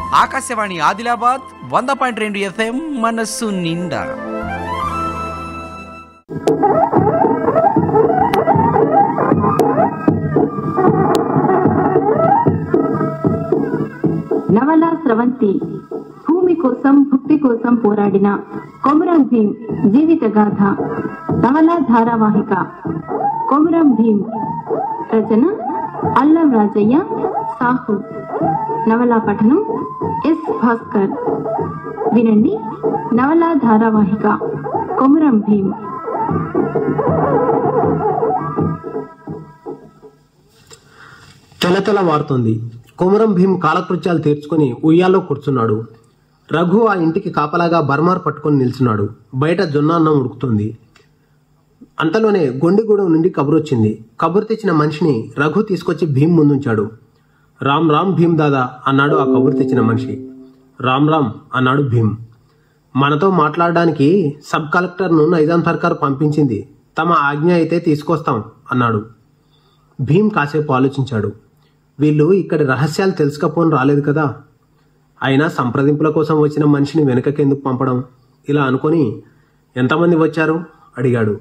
ఆకాశవాణి ఆదిలాబాద్ వంద పాయింట్ రెండు ఎఫ్ఎం మనస్సు నిండా నవల స్రవంతి భూమి కోసం భుక్తి కోసం పోరాడిన కొమురం భీం జీవిత గాథ నవల ధారావాహిక కొమురం భీం రచన అల్లం రాజయ్య సాహు నవలా పఠనం ఎస్ భాస్కర్ వినండి నవల ధారావాహిక కొమురం భీం తెలతెల వారుతోంది కొమరం భీం కాలకృత్యాలు తీర్చుకుని ఉయ్యాల్లో కూర్చున్నాడు రఘు ఆ ఇంటికి కాపలాగా బర్మార్ పట్టుకొని నిల్చున్నాడు బయట జొన్న అన్నం ఉడుకుతుంది అంతలోనే గొండిగూడెం నుండి కబురు వచ్చింది కబురు తెచ్చిన మనిషిని రఘు తీసుకొచ్చి భీం ముందుంచాడు రామ్ రామ్ భీం దాదా అన్నాడు ఆ కబురు తెచ్చిన మనిషి రామ్ రామ్ అన్నాడు భీం మనతో మాట్లాడడానికి సబ్ కలెక్టర్ను నైజాం సర్కార్ పంపించింది తమ ఆజ్ఞ అయితే తీసుకొస్తాం అన్నాడు భీం కాసేపు ఆలోచించాడు వీళ్ళు ఇక్కడి రహస్యాలు తెలుసుకపోని రాలేదు కదా అయినా సంప్రదింపుల కోసం వచ్చిన మనిషిని వెనకకెందుకు పంపడం ఇలా అనుకొని ఎంతమంది వచ్చారు అడిగాడు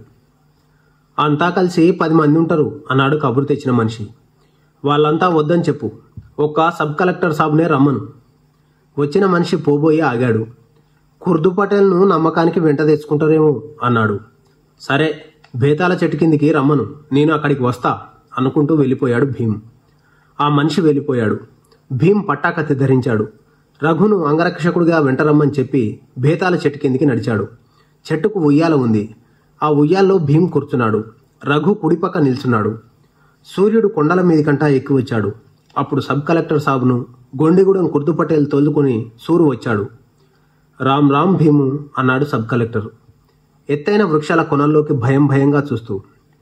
అంతా కలిసి పది మంది ఉంటారు అన్నాడు కబురు తెచ్చిన మనిషి వాళ్ళంతా వద్దని చెప్పు ఒక్క సబ్ కలెక్టర్ సాబ్నే రమ్మను వచ్చిన మనిషి పోబోయి ఆగాడు కుర్దు పటేల్ను నమ్మకానికి వెంట తెచ్చుకుంటారేమో అన్నాడు సరే బేతాల చెట్టు కిందికి రమ్మను నేను అక్కడికి వస్తా అనుకుంటూ వెళ్ళిపోయాడు భీం ఆ మనిషి వెళ్ళిపోయాడు భీం పట్టాకత్తి ధరించాడు రఘును అంగరక్షకుడిగా వెంట రమ్మని చెప్పి బేతాల చెట్టు కిందికి నడిచాడు చెట్టుకు ఉయ్యాల ఉంది ఆ ఉయ్యాల్లో భీం కూర్చున్నాడు రఘు కుడిపక్క నిల్చున్నాడు సూర్యుడు కొండల మీది కంటా ఎక్కి వచ్చాడు అప్పుడు సబ్ కలెక్టర్ సాబును గొండిగూడెం కుర్దు పటేల్ తోలుకొని సూరు వచ్చాడు రామ్ రామ్ భీము అన్నాడు సబ్ కలెక్టర్ ఎత్తైన వృక్షాల కొనల్లోకి భయం భయంగా చూస్తూ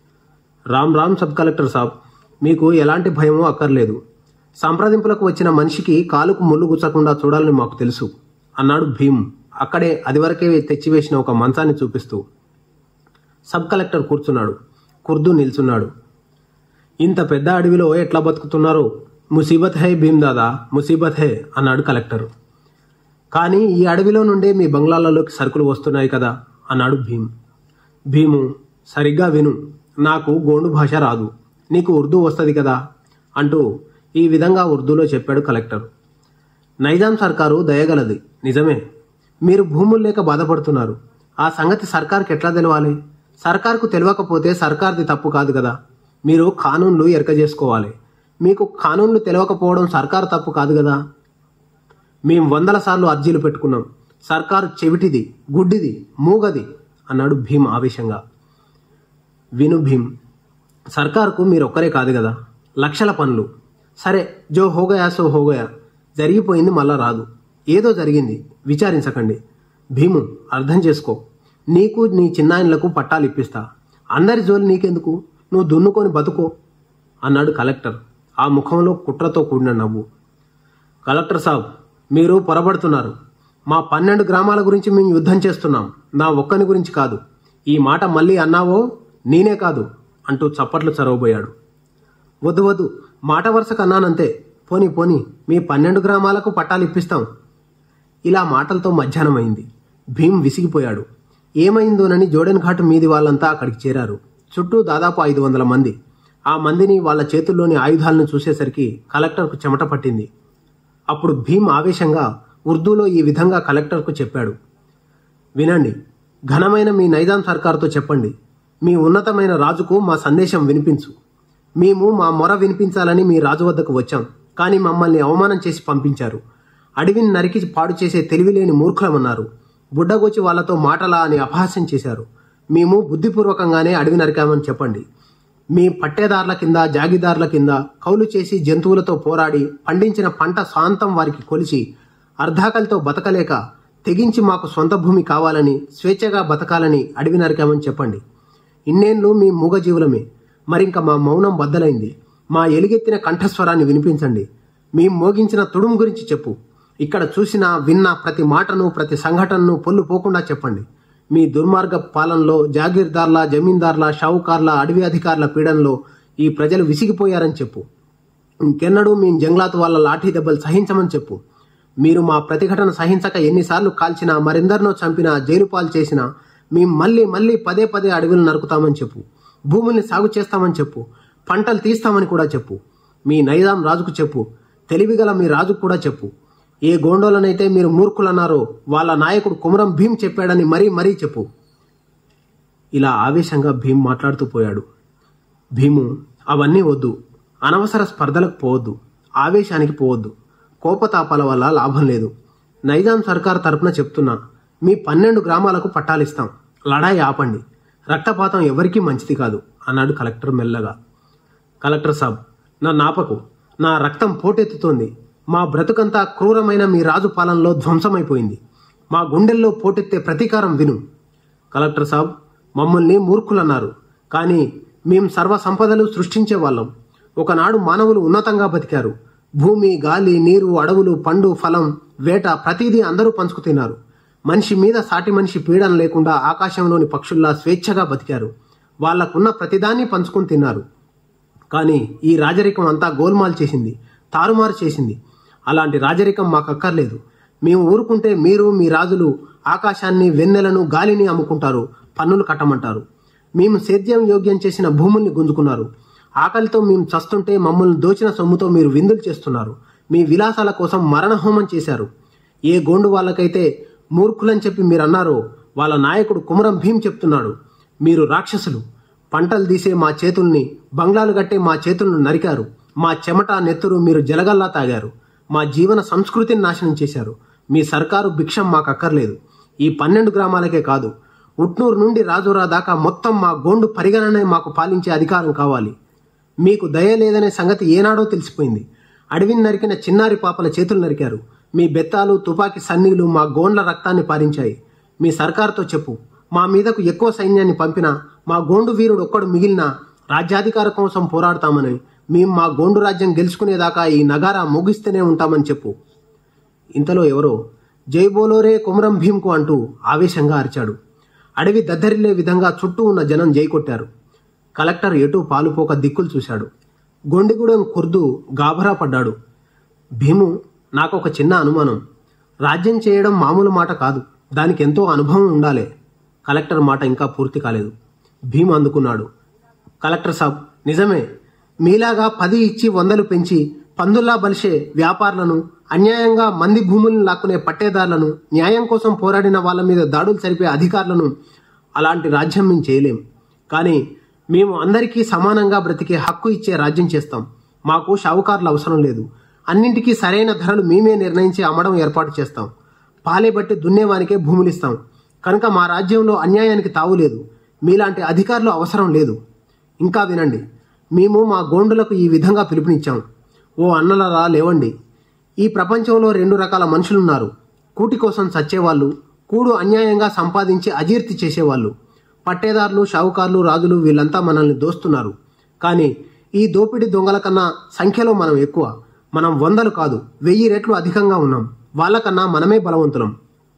రామ్ రామ్ సబ్ కలెక్టర్ సాబ్ మీకు ఎలాంటి భయమో అక్కర్లేదు సంప్రదింపులకు వచ్చిన మనిషికి కాలుకు ముళ్ళు గుచ్చకుండా చూడాలని మాకు తెలుసు అన్నాడు భీమ్ అక్కడే అదివరకే తెచ్చివేసిన ఒక మంచాన్ని చూపిస్తూ సబ్ కలెక్టర్ కూర్చున్నాడు కుర్దు నిల్చున్నాడు ఇంత పెద్ద అడవిలో ఎట్లా బతుకుతున్నారో ముసీబత్ హై భీమ్ దాదా ముసీబత్ హై అన్నాడు కలెక్టర్ కానీ ఈ అడవిలో నుండే మీ బంగ్లాలలోకి సరుకులు వస్తున్నాయి కదా అన్నాడు భీమ్ భీము సరిగ్గా విను నాకు గోండు భాష రాదు నీకు ఉర్దూ వస్తుంది కదా అంటూ ఈ విధంగా ఉర్దూలో చెప్పాడు కలెక్టర్ నైజాం సర్కారు దయగలది నిజమే మీరు భూములు లేక బాధపడుతున్నారు ఆ సంగతి సర్కార్కి ఎట్లా తెలవాలి సర్కార్కు తెలియకపోతే సర్కార్ది తప్పు కాదు కదా మీరు కానూన్లు ఎరక చేసుకోవాలి మీకు కానూన్లు తెలియకపోవడం సర్కారు తప్పు కాదు కదా మేం వందల సార్లు అర్జీలు పెట్టుకున్నాం సర్కారు చెవిటిది గుడ్డిది మూగది అన్నాడు భీమ్ ఆవేశంగా విను భీమ్ సర్కారుకు మీరు ఒక్కరే కాదు కదా లక్షల పనులు సరే జో హోగయా సో హోగయా జరిగిపోయింది మళ్ళా రాదు ఏదో జరిగింది విచారించకండి భీము అర్థం చేసుకో నీకు నీ చిన్నాయనలకు పట్టాలు ఇప్పిస్తా అందరి జోలి నీకెందుకు నువ్వు దున్నుకొని బతుకో అన్నాడు కలెక్టర్ ఆ ముఖంలో కుట్రతో కూడిన నవ్వు కలెక్టర్ సాబ్ మీరు పొరబడుతున్నారు మా పన్నెండు గ్రామాల గురించి మేము యుద్ధం చేస్తున్నాం నా ఒక్కని గురించి కాదు ఈ మాట మళ్ళీ అన్నావో నేనే కాదు అంటూ చప్పట్లు చరవబోయాడు వద్దు వద్దు మాట వరుసకు అన్నానంతే పోని పోని మీ పన్నెండు గ్రామాలకు పట్టాలు ఇప్పిస్తాం ఇలా మాటలతో మధ్యాహ్నం అయింది భీం విసిగిపోయాడు ఏమైందోనని జోడెన్ ఘాట్ మీది వాళ్ళంతా అక్కడికి చేరారు చుట్టూ దాదాపు ఐదు వందల మంది ఆ మందిని వాళ్ళ చేతుల్లోని ఆయుధాలను చూసేసరికి కలెక్టర్కు చెమట పట్టింది అప్పుడు భీం ఆవేశంగా ఉర్దూలో ఈ విధంగా కలెక్టర్కు చెప్పాడు వినండి ఘనమైన మీ నైజాం సర్కారుతో చెప్పండి మీ ఉన్నతమైన రాజుకు మా సందేశం వినిపించు మేము మా మొర వినిపించాలని మీ రాజు వద్దకు వచ్చాం కానీ మమ్మల్ని అవమానం చేసి పంపించారు అడవిని నరికి పాడు చేసే తెలివిలేని మూర్ఖులమన్నారు బుడ్డగొచ్చి వాళ్ళతో మాటలా అని అపహాస్యం చేశారు మేము బుద్ధిపూర్వకంగానే అడవి నరికామని చెప్పండి మీ పట్టేదారుల కింద జాగిదారుల కింద కౌలు చేసి జంతువులతో పోరాడి పండించిన పంట శాంతం వారికి కొలిచి అర్ధాకలితో బతకలేక తెగించి మాకు సొంత భూమి కావాలని స్వేచ్ఛగా బతకాలని అడవి నరికామని చెప్పండి ఇన్నేళ్ళు మీ మూగజీవులమే మరింక మా మౌనం బద్దలైంది మా ఎలుగెత్తిన కంఠస్వరాన్ని వినిపించండి మేం మోగించిన తుడుము గురించి చెప్పు ఇక్కడ చూసిన విన్న ప్రతి మాటను ప్రతి సంఘటనను పొల్లు పోకుండా చెప్పండి మీ దుర్మార్గ పాలనలో జాగీర్దార్ల జమీందార్ల షావుకార్ల అడవి అధికారుల పీడనలో ఈ ప్రజలు విసిగిపోయారని చెప్పు ఇంకెన్నడూ మీ జంగ్లాత్ వాళ్ళ లాఠీ దెబ్బలు సహించమని చెప్పు మీరు మా ప్రతిఘటన సహించక ఎన్నిసార్లు కాల్చినా మరెందరినో చంపినా జైలు పాలు చేసినా మేము మళ్ళీ మళ్ళీ పదే పదే అడవులు నరుకుతామని చెప్పు భూముల్ని సాగు చేస్తామని చెప్పు పంటలు తీస్తామని కూడా చెప్పు మీ నైజాం రాజుకు చెప్పు తెలివిగల మీ రాజుకు కూడా చెప్పు ఏ గోండోలనైతే మీరు మూర్ఖులన్నారో వాళ్ళ నాయకుడు కుమరం భీం చెప్పాడని మరీ మరీ చెప్పు ఇలా ఆవేశంగా భీం మాట్లాడుతూ పోయాడు భీము అవన్నీ వద్దు అనవసర స్పర్ధలకు పోవద్దు ఆవేశానికి పోవద్దు కోపతాపాల వల్ల లాభం లేదు నైజాం సర్కార్ తరపున చెప్తున్నా మీ పన్నెండు గ్రామాలకు పట్టాలిస్తాం లడాయి ఆపండి రక్తపాతం ఎవరికీ మంచిది కాదు అన్నాడు కలెక్టర్ మెల్లగా కలెక్టర్ సాబ్ నా నాపకు నా రక్తం పోటెత్తుతోంది మా బ్రతుకంతా క్రూరమైన మీ రాజు పాలనలో ధ్వంసమైపోయింది మా గుండెల్లో పోటెత్తే ప్రతీకారం విను కలెక్టర్ సాబ్ మమ్మల్ని మూర్ఖులన్నారు కానీ మేం సర్వ సంపదలు సృష్టించే వాళ్ళం ఒకనాడు మానవులు ఉన్నతంగా బతికారు భూమి గాలి నీరు అడవులు పండు ఫలం వేట ప్రతిదీ అందరూ పంచుకు తిన్నారు మనిషి మీద సాటి మనిషి పీడన లేకుండా ఆకాశంలోని పక్షుల్లా స్వేచ్ఛగా బతికారు వాళ్లకున్న ప్రతిదాన్ని పంచుకుని తిన్నారు కానీ ఈ రాజరికం అంతా గోల్మాల్ చేసింది తారుమారు చేసింది అలాంటి రాజరికం మాకు అక్కర్లేదు మేము ఊరుకుంటే మీరు మీ రాజులు ఆకాశాన్ని వెన్నెలను గాలిని అమ్ముకుంటారు పన్నులు కట్టమంటారు మేము సేద్యం యోగ్యం చేసిన భూముల్ని గుంజుకున్నారు ఆకలితో మేము చస్తుంటే మమ్మల్ని దోచిన సొమ్ముతో మీరు విందులు చేస్తున్నారు మీ విలాసాల కోసం మరణహోమం చేశారు ఏ గోండు వాళ్ళకైతే మూర్ఖులని చెప్పి మీరు అన్నారో వాళ్ళ నాయకుడు కుమరం భీం చెప్తున్నాడు మీరు రాక్షసులు పంటలు తీసే మా చేతుల్ని బంగ్లాలు కట్టే మా చేతులను నరికారు మా చెమట నెత్తురు మీరు జలగల్లా తాగారు మా జీవన సంస్కృతిని నాశనం చేశారు మీ సర్కారు భిక్షం మాకు అక్కర్లేదు ఈ పన్నెండు గ్రామాలకే కాదు ఉట్నూరు నుండి రాజురా దాకా మొత్తం మా గోండు పరిగణనే మాకు పాలించే అధికారం కావాలి మీకు దయ లేదనే సంగతి ఏనాడో తెలిసిపోయింది అడవిని నరికిన చిన్నారి పాపల చేతులు నరికారు మీ బెత్తాలు తుపాకీ సన్నీలు మా గోండ్ల రక్తాన్ని పారించాయి మీ సర్కారుతో చెప్పు మా మీదకు ఎక్కువ సైన్యాన్ని పంపినా మా గోండు వీరుడు ఒక్కడు మిగిలినా రాజ్యాధికార కోసం పోరాడతామని మేం మా గోండు రాజ్యం గెలుచుకునేదాకా ఈ నగారా ముగిస్తూనే ఉంటామని చెప్పు ఇంతలో ఎవరో జై బోలోరే కుమరం భీంకు అంటూ ఆవేశంగా అరిచాడు అడవి దద్దరిల్లే విధంగా చుట్టూ ఉన్న జనం జై కొట్టారు కలెక్టర్ ఎటూ పాలుపోక దిక్కులు చూశాడు గొండిగూడెం కుర్దు గాభరా పడ్డాడు భీము నాకొక చిన్న అనుమానం రాజ్యం చేయడం మామూలు మాట కాదు దానికి ఎంతో అనుభవం ఉండాలి కలెక్టర్ మాట ఇంకా పూర్తి కాలేదు భీమ్ అందుకున్నాడు కలెక్టర్ సాబ్ నిజమే మీలాగా పది ఇచ్చి వందలు పెంచి పందుల్లా బలిసే వ్యాపారులను అన్యాయంగా మంది భూములను లాక్కునే పట్టేదారులను న్యాయం కోసం పోరాడిన వాళ్ళ మీద దాడులు సరిపే అధికారులను అలాంటి రాజ్యం మేము చేయలేం కానీ మేము అందరికీ సమానంగా బ్రతికే హక్కు ఇచ్చే రాజ్యం చేస్తాం మాకు షావుకారుల అవసరం లేదు అన్నింటికీ సరైన ధరలు మేమే నిర్ణయించి అమ్మడం ఏర్పాటు చేస్తాం పాలే బట్టి దున్నేవానికే భూములిస్తాం కనుక మా రాజ్యంలో అన్యాయానికి తావు లేదు మీలాంటి అధికారులు అవసరం లేదు ఇంకా వినండి మేము మా గోండులకు ఈ విధంగా పిలుపునిచ్చాం ఓ అన్నలరా లేవండి ఈ ప్రపంచంలో రెండు రకాల మనుషులున్నారు కూటి కోసం చచ్చేవాళ్ళు కూడు అన్యాయంగా సంపాదించి అజీర్తి చేసేవాళ్ళు పట్టేదారులు షావుకారులు రాజులు వీళ్ళంతా మనల్ని దోస్తున్నారు కానీ ఈ దోపిడీ దొంగల కన్నా సంఖ్యలో మనం ఎక్కువ మనం వందలు కాదు వెయ్యి రెట్లు అధికంగా ఉన్నాం వాళ్ళకన్నా మనమే బలవంతులం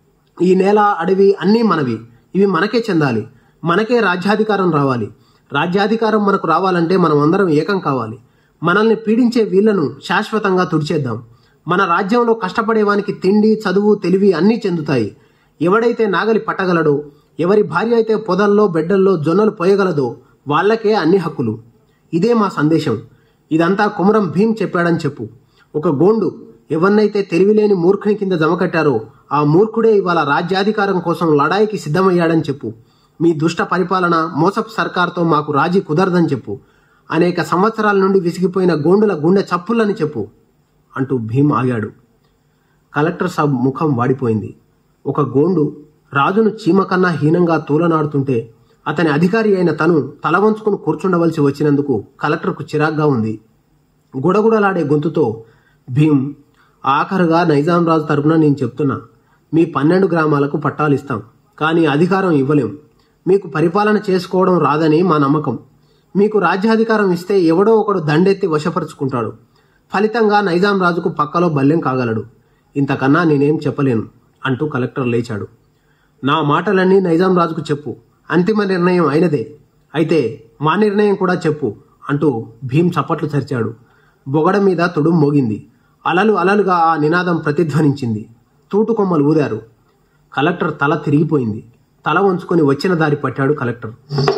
ఈ నేల అడవి అన్నీ మనవి ఇవి మనకే చెందాలి మనకే రాజ్యాధికారం రావాలి రాజ్యాధికారం మనకు రావాలంటే మనం అందరం ఏకం కావాలి మనల్ని పీడించే వీళ్లను శాశ్వతంగా తుడిచేద్దాం మన రాజ్యంలో కష్టపడేవానికి తిండి చదువు తెలివి అన్నీ చెందుతాయి ఎవడైతే నాగలి పట్టగలడో ఎవరి భార్య అయితే పొదల్లో బెడ్డల్లో జొన్నలు పోయగలదో వాళ్ళకే అన్ని హక్కులు ఇదే మా సందేశం ఇదంతా కుమరం భీం చెప్పాడని చెప్పు ఒక గోండు ఎవరినైతే తెలివిలేని మూర్ఖుని కింద జమకట్టారో ఆ మూర్ఖుడే ఇవాళ రాజ్యాధికారం కోసం లడాయికి సిద్ధమయ్యాడని చెప్పు మీ దుష్ట పరిపాలన మోసపు సర్కార్తో మాకు రాజీ కుదరదని చెప్పు అనేక సంవత్సరాల నుండి విసిగిపోయిన గోండుల గుండె చప్పులని చెప్పు అంటూ భీమ్ ఆగాడు కలెక్టర్ సాబ్ ముఖం వాడిపోయింది ఒక గోండు రాజును చీమ కన్నా హీనంగా తూలనాడుతుంటే అతని అధికారి అయిన తను తల వంచుకుని కూర్చుండవలసి వచ్చినందుకు కలెక్టర్కు చిరాగ్గా ఉంది గుడగుడలాడే గొంతుతో భీమ్ ఆఖరుగా నైజాం రాజు తరపున నేను చెప్తున్నా మీ పన్నెండు గ్రామాలకు పట్టాలిస్తాం కానీ అధికారం ఇవ్వలేం మీకు పరిపాలన చేసుకోవడం రాదని మా నమ్మకం మీకు రాజ్యాధికారం ఇస్తే ఎవడో ఒకడు దండెత్తి వశపరుచుకుంటాడు ఫలితంగా నైజాం రాజుకు పక్కలో బల్లెం కాగలడు ఇంతకన్నా నేనేం చెప్పలేను అంటూ కలెక్టర్ లేచాడు నా మాటలన్నీ నైజాం రాజుకు చెప్పు అంతిమ నిర్ణయం అయినదే అయితే మా నిర్ణయం కూడా చెప్పు అంటూ భీం చప్పట్లు చరిచాడు బొగడ మీద తుడుం మోగింది అలలు అలలుగా ఆ నినాదం ప్రతిధ్వనించింది తూటు కొమ్మలు ఊదారు కలెక్టర్ తల తిరిగిపోయింది తల వంచుకొని వచ్చిన దారి పట్టాడు కలెక్టర్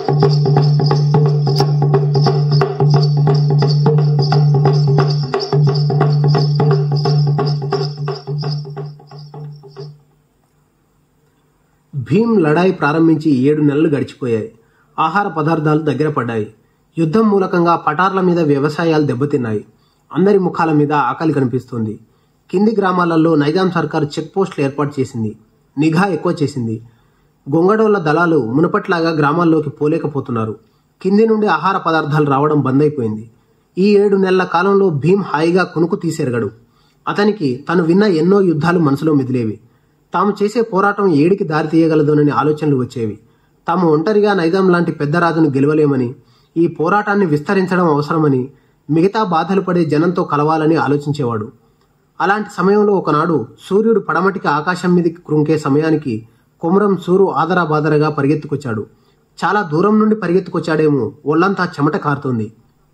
భీమ్ లడాయి ప్రారంభించి ఏడు నెలలు గడిచిపోయాయి ఆహార పదార్థాలు దగ్గర పడ్డాయి యుద్ధం మూలకంగా పటార్ల మీద వ్యవసాయాలు దెబ్బతిన్నాయి అందరి ముఖాల మీద ఆకలి కనిపిస్తుంది కింది గ్రామాలలో నైజాం సర్కారు చెక్ పోస్టులు ఏర్పాటు చేసింది నిఘా ఎక్కువ చేసింది గొంగడోళ్ల దళాలు మునపట్లాగా గ్రామాల్లోకి పోలేకపోతున్నారు కింది నుండి ఆహార పదార్థాలు రావడం బంద్ అయిపోయింది ఈ ఏడు నెలల కాలంలో భీమ్ హాయిగా కునుకు తీసెరగడు అతనికి తను విన్న ఎన్నో యుద్ధాలు మనసులో మెదిలేవి తాము చేసే పోరాటం ఏడికి దారి తీయగలదోనని ఆలోచనలు వచ్చేవి తాము ఒంటరిగా నైజాం లాంటి పెద్ద రాజును గెలవలేమని ఈ పోరాటాన్ని విస్తరించడం అవసరమని మిగతా బాధలు పడే జనంతో కలవాలని ఆలోచించేవాడు అలాంటి సమయంలో ఒకనాడు సూర్యుడు పడమటికి ఆకాశం మీదకి కృంకే సమయానికి కొమరం సూరు ఆదరాబాదరగా పరిగెత్తుకొచ్చాడు చాలా దూరం నుండి పరిగెత్తుకొచ్చాడేమో ఒళ్ళంతా చెమట కారుతోంది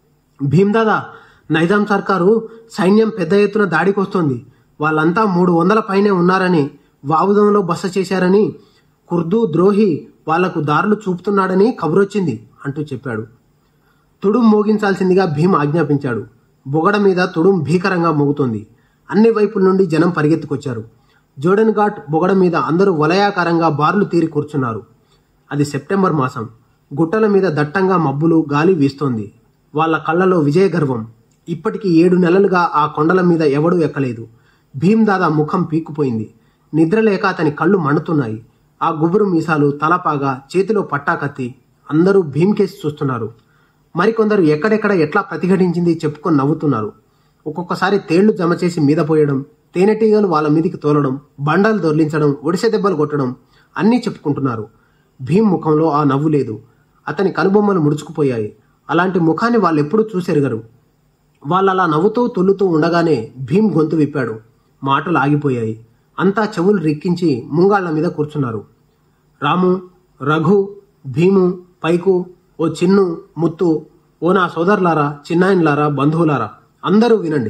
భీమ్దాదా నైజాం సర్కారు సైన్యం పెద్ద ఎత్తున దాడికొస్తోంది వాళ్ళంతా మూడు వందల పైనే ఉన్నారని వావుదంలో బస చేశారని కుర్దు ద్రోహి వాళ్లకు దారులు చూపుతున్నాడని కబురొచ్చింది అంటూ చెప్పాడు తుడుం మోగించాల్సిందిగా భీమ్ ఆజ్ఞాపించాడు బొగడ మీద తుడుం భీకరంగా మోగుతోంది అన్ని వైపుల నుండి జనం పరిగెత్తుకొచ్చారు జోడెన్ ఘాట్ బొగడ మీద అందరూ వలయాకారంగా బార్లు తీరి కూర్చున్నారు అది సెప్టెంబర్ మాసం గుట్టల మీద దట్టంగా మబ్బులు గాలి వీస్తోంది వాళ్ళ కళ్ళలో విజయ గర్వం ఇప్పటికి ఏడు నెలలుగా ఆ కొండల మీద ఎవడూ ఎక్కలేదు భీమ్ దాదా ముఖం పీక్కుపోయింది నిద్రలేక అతని కళ్ళు మండుతున్నాయి ఆ గుబురు మీసాలు తలపాగా చేతిలో పట్టాకత్తి అందరూ భీమ్ కేసి చూస్తున్నారు మరికొందరు ఎక్కడెక్కడ ఎట్లా ప్రతిఘటించింది చెప్పుకొని నవ్వుతున్నారు ఒక్కొక్కసారి తేళ్లు జమ చేసి మీద పోయడం తేనెటీగలు వాళ్ళ మీదికి తోలడం బండలు దొర్లించడం ఒడిసె దెబ్బలు కొట్టడం అన్నీ చెప్పుకుంటున్నారు భీమ్ ముఖంలో ఆ నవ్వు లేదు అతని కనుబొమ్మలు ముడుచుకుపోయాయి అలాంటి ముఖాన్ని వాళ్ళెప్పుడూ చూసెరగరు వాళ్ళు అలా నవ్వుతూ తుల్లుతూ ఉండగానే భీమ్ గొంతు విప్పాడు మాటలు ఆగిపోయాయి అంతా చెవులు రిక్కించి ముంగాళ్ల మీద కూర్చున్నారు రాము రఘు భీము పైకు ఓ చిన్ను ముత్తు ఓ నా సోదరులారా చిన్నాయన్లారా బంధువులారా అందరూ వినండి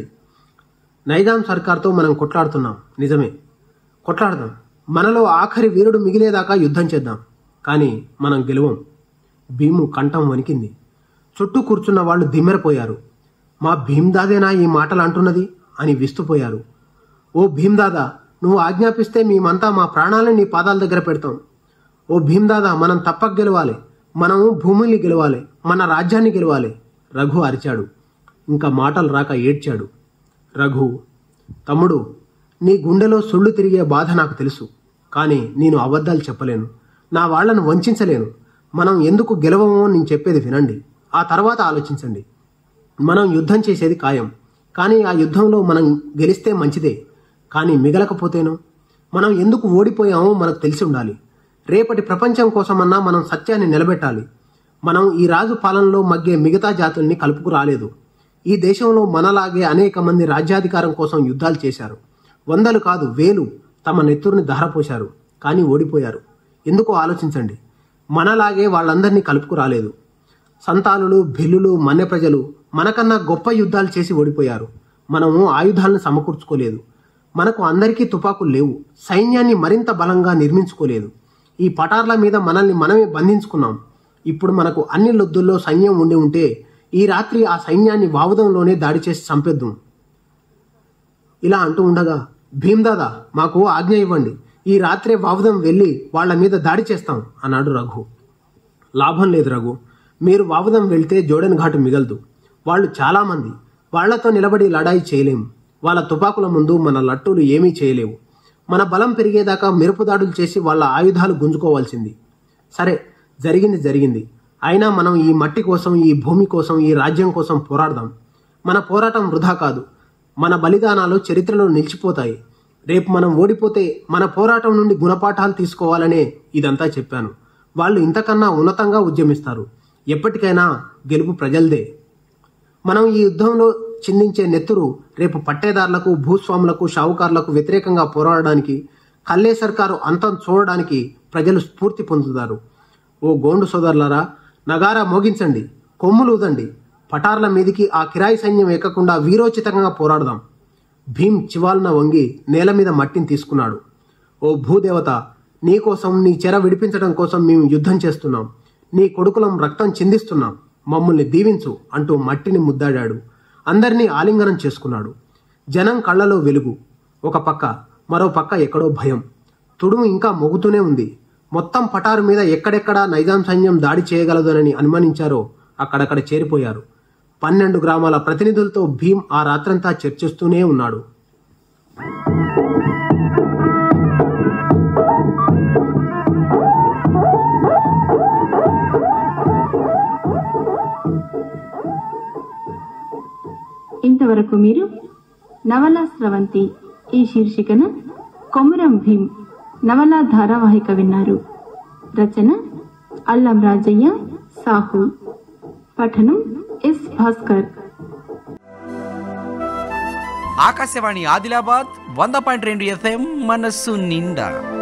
నైజాం సర్కార్తో మనం కొట్లాడుతున్నాం నిజమే కొట్లాడదాం మనలో ఆఖరి వీరుడు మిగిలేదాకా యుద్ధం చేద్దాం కానీ మనం గెలవం భీము కంఠం వణికింది చుట్టూ కూర్చున్న వాళ్ళు దిమ్మెరపోయారు మా భీమ్దాదేనా ఈ మాటలు అంటున్నది అని విస్తుపోయారు ఓ భీమ్దాదా నువ్వు ఆజ్ఞాపిస్తే మేమంతా మా ప్రాణాలను నీ పాదాల దగ్గర పెడతాం ఓ భీమ్దాదా మనం తప్పక గెలవాలి మనం భూమిని గెలవాలి మన రాజ్యాన్ని గెలవాలి రఘు అరిచాడు ఇంకా మాటలు రాక ఏడ్చాడు రఘు తమ్ముడు నీ గుండెలో సుళ్ళు తిరిగే బాధ నాకు తెలుసు కానీ నేను అబద్ధాలు చెప్పలేను నా వాళ్లను వంచలేను మనం ఎందుకు గెలవమో నేను చెప్పేది వినండి ఆ తర్వాత ఆలోచించండి మనం యుద్ధం చేసేది ఖాయం కానీ ఆ యుద్ధంలో మనం గెలిస్తే మంచిదే కానీ మిగలకపోతేనో మనం ఎందుకు ఓడిపోయామో మనకు తెలిసి ఉండాలి రేపటి ప్రపంచం కోసమన్నా మనం సత్యాన్ని నిలబెట్టాలి మనం ఈ రాజు పాలనలో మగ్గే మిగతా జాతుల్ని కలుపుకు రాలేదు ఈ దేశంలో మనలాగే అనేక మంది రాజ్యాధికారం కోసం యుద్ధాలు చేశారు వందలు కాదు వేలు తమ నెత్తురుని ధారపోశారు కానీ ఓడిపోయారు ఎందుకో ఆలోచించండి మనలాగే వాళ్ళందరినీ కలుపుకు రాలేదు సంతాలులు భిల్లులు మన్య ప్రజలు మనకన్నా గొప్ప యుద్ధాలు చేసి ఓడిపోయారు మనము ఆయుధాలను సమకూర్చుకోలేదు మనకు అందరికీ తుపాకులు లేవు సైన్యాన్ని మరింత బలంగా నిర్మించుకోలేదు ఈ పటార్ల మీద మనల్ని మనమే బంధించుకున్నాం ఇప్పుడు మనకు అన్ని లొద్దుల్లో సైన్యం ఉండి ఉంటే ఈ రాత్రి ఆ సైన్యాన్ని వావుదంలోనే దాడి చేసి చంపేద్దాం ఇలా అంటూ ఉండగా భీమ్దాదా మాకు ఆజ్ఞ ఇవ్వండి ఈ రాత్రే వావుదం వెళ్ళి వాళ్ళ మీద దాడి చేస్తాం అన్నాడు రఘు లాభం లేదు రఘు మీరు వావుదం వెళ్తే జోడెన్ ఘాటు మిగలదు వాళ్ళు చాలామంది వాళ్లతో నిలబడి లడాయి చేయలేము వాళ్ళ తుపాకుల ముందు మన లట్టులు ఏమీ చేయలేవు మన బలం పెరిగేదాకా మెరుపు దాడులు చేసి వాళ్ళ ఆయుధాలు గుంజుకోవాల్సింది సరే జరిగింది జరిగింది అయినా మనం ఈ మట్టి కోసం ఈ భూమి కోసం ఈ రాజ్యం కోసం పోరాడదాం మన పోరాటం వృధా కాదు మన బలిదానాలు చరిత్రలో నిలిచిపోతాయి రేపు మనం ఓడిపోతే మన పోరాటం నుండి గుణపాఠాలు తీసుకోవాలనే ఇదంతా చెప్పాను వాళ్ళు ఇంతకన్నా ఉన్నతంగా ఉద్యమిస్తారు ఎప్పటికైనా గెలుపు ప్రజలదే మనం ఈ యుద్ధంలో చిందించే నెత్తురు రేపు పట్టేదారులకు భూస్వాములకు షావుకారులకు వ్యతిరేకంగా పోరాడడానికి కల్లే సర్కారు అంతం చూడడానికి ప్రజలు స్ఫూర్తి పొందుతారు ఓ గోండు సోదరులారా నగారా మోగించండి కొమ్ములు ఊదండి పటార్ల మీదికి ఆ కిరాయి సైన్యం ఎక్కకుండా వీరోచితంగా పోరాడదాం భీమ్ చివాల్న వంగి నేల మీద మట్టిని తీసుకున్నాడు ఓ భూదేవత నీకోసం నీ చెర విడిపించడం కోసం మేము యుద్ధం చేస్తున్నాం నీ కొడుకులం రక్తం చిందిస్తున్నాం మమ్మల్ని దీవించు అంటూ మట్టిని ముద్దాడాడు అందరినీ ఆలింగనం చేసుకున్నాడు జనం కళ్ళలో వెలుగు ఒక పక్క మరో పక్క ఎక్కడో భయం తుడుము ఇంకా మొగుతూనే ఉంది మొత్తం పటారు మీద ఎక్కడెక్కడ నైజాం సైన్యం దాడి చేయగలదోనని అనుమానించారో అక్కడక్కడ చేరిపోయారు పన్నెండు గ్రామాల ప్రతినిధులతో భీమ్ ఆ రాత్రంతా చర్చిస్తూనే ఉన్నాడు ఇంతవరకు మీరు నవలా స్రవంతి ఈ శీర్షికన కొమురం భీం నవలా ధారావాహిక విన్నారు రచన అల్లం రాజయ్య సాహు పఠనం ఎస్ భాస్కర్ ఆకాశవాణి ఆదిలాబాద్ వంద పాయింట్ రెండు ఎఫ్ఎం మనస్సు నిండా